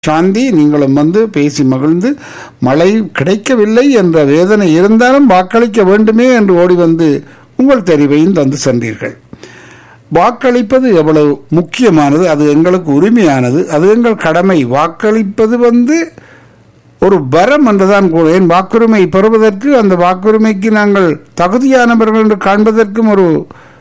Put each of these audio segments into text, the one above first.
சாந்தி நீங்களும் வந்து பேசி மகிழ்ந்து மழை கிடைக்கவில்லை என்ற வேதனை இருந்தாலும் வாக்களிக்க வேண்டுமே என்று ஓடி வந்து உங்கள் தெரிவையும் தந்து சென்றீர்கள் வாக்களிப்பது எவ்வளவு முக்கியமானது அது எங்களுக்கு உரிமையானது அது எங்கள் கடமை வாக்களிப்பது வந்து ஒரு வரம் என்றுதான் கூறுவேன் வாக்குரிமை பெறுவதற்கு அந்த வாக்குரிமைக்கு நாங்கள் தகுதியானவர்கள் என்று காண்பதற்கும் ஒரு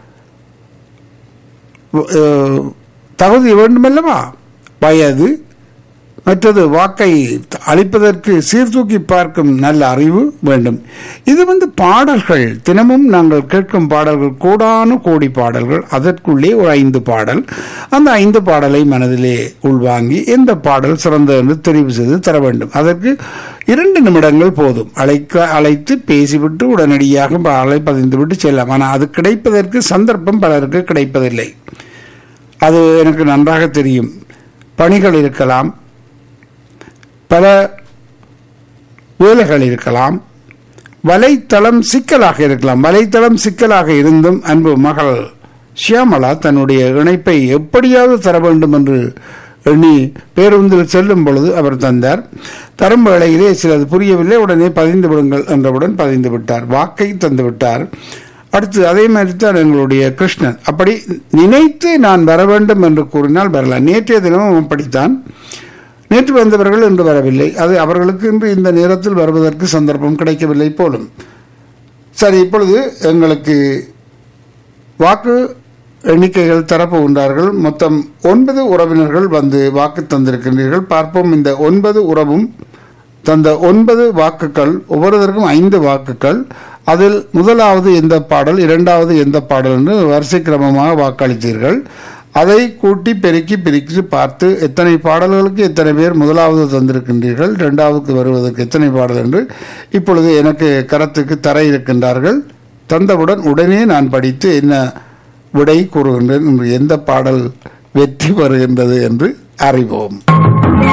அஹ், தகுதி வேண்டுமல்லவா வயது மற்றது வாக்கை அளிப்பதற்கு சீர்தூக்கி பார்க்கும் நல்ல அறிவு வேண்டும் இது வந்து பாடல்கள் தினமும் நாங்கள் கேட்கும் பாடல்கள் கோடானு கோடி பாடல்கள் அதற்குள்ளே ஒரு ஐந்து பாடல் அந்த ஐந்து பாடலை மனதிலே உள்வாங்கி எந்த பாடல் சிறந்தது என்று தெரிவு செய்து தர வேண்டும் அதற்கு இரண்டு நிமிடங்கள் போதும் அழைக்க அழைத்து பேசிவிட்டு உடனடியாக பாடலை பதிந்துவிட்டு செல்லலாம் ஆனால் அது கிடைப்பதற்கு சந்தர்ப்பம் பலருக்கு கிடைப்பதில்லை அது எனக்கு நன்றாக தெரியும் பணிகள் இருக்கலாம் பல வேலைகள் இருக்கலாம் வலைத்தளம் சிக்கலாக இருக்கலாம் வலைத்தளம் சிக்கலாக இருந்தும் அன்பு மகள் ஷியாமலா தன்னுடைய இணைப்பை எப்படியாவது தர வேண்டும் என்று எண்ணி பேருந்தில் செல்லும் பொழுது அவர் தந்தார் தரும் வேளையிலே சிலது புரியவில்லை உடனே பதிந்து விடுங்கள் என்றவுடன் பதிந்து விட்டார் வாக்கை தந்து விட்டார் அடுத்து அதே மாதிரி தான் எங்களுடைய கிருஷ்ணன் அப்படி நினைத்து நான் வர வேண்டும் என்று கூறினால் வரலாம் நேற்றைய தினமும் அப்படித்தான் நேற்று வந்தவர்கள் இன்று வரவில்லை அது அவர்களுக்கு இன்று இந்த நேரத்தில் வருவதற்கு சந்தர்ப்பம் கிடைக்கவில்லை போலும் சரி இப்பொழுது எங்களுக்கு வாக்கு எண்ணிக்கைகள் தரப்போகின்றார்கள் மொத்தம் ஒன்பது உறவினர்கள் வந்து வாக்கு தந்திருக்கின்றீர்கள் பார்ப்போம் இந்த ஒன்பது உறவும் தந்த ஒன்பது வாக்குகள் ஒவ்வொருவருக்கும் ஐந்து வாக்குகள் அதில் முதலாவது எந்த பாடல் இரண்டாவது எந்த பாடல் என்று வரிசை கிரமமாக வாக்களித்தீர்கள் அதை கூட்டி பெருக்கி பிரித்து பார்த்து எத்தனை பாடல்களுக்கு எத்தனை பேர் முதலாவது தந்திருக்கின்றீர்கள் இரண்டாவதுக்கு வருவதற்கு எத்தனை பாடல் என்று இப்பொழுது எனக்கு கரத்துக்கு தர இருக்கின்றார்கள் தந்தவுடன் உடனே நான் படித்து என்ன விடை கூறுகின்றேன் என்று எந்த பாடல் வெற்றி பெறுகின்றது என்று அறிவோம்